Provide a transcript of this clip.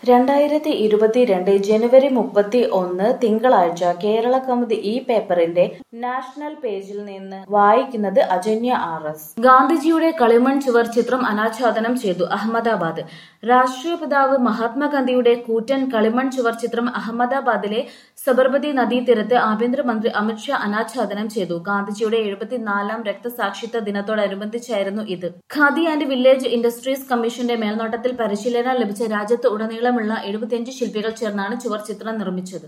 രണ്ടായിരത്തി ഇരുപത്തിരണ്ട് ജനുവരി മുപ്പത്തി ഒന്ന് തിങ്കളാഴ്ച കേരള കൗമുദി ഈ പേപ്പറിന്റെ നാഷണൽ പേജിൽ നിന്ന് വായിക്കുന്നത് അജന്യ ആർ എസ് ഗാന്ധിജിയുടെ കളിമൺ ചുവർ ചിത്രം അനാച്ഛാദനം ചെയ്തു അഹമ്മദാബാദ് രാഷ്ട്രീയ പിതാവ് മഹാത്മാഗാന്ധിയുടെ കൂറ്റൻ കളിമൺ ചുവർ ചിത്രം അഹമ്മദാബാദിലെ സബർമതി നദീതീരത്ത് ആഭ്യന്തരമന്ത്രി അമിത്ഷാ അനാച്ഛാദനം ചെയ്തു ഗാന്ധിജിയുടെ എഴുപത്തിനാലാം രക്തസാക്ഷിത്വ ദിനത്തോടനുബന്ധിച്ചായിരുന്നു ഇത് ഖാദി ആൻഡ് വില്ലേജ് ഇൻഡസ്ട്രീസ് കമ്മീഷന്റെ മേൽനോട്ടത്തിൽ പരിശീലനം ലഭിച്ച രാജ്യത്ത് ഉടനീളമുള്ള എഴുപത്തിയഞ്ച് ശില്പികൾ ചേർന്നാണ് ചുവർ ചിത്രം നിർമ്മിച്ചത്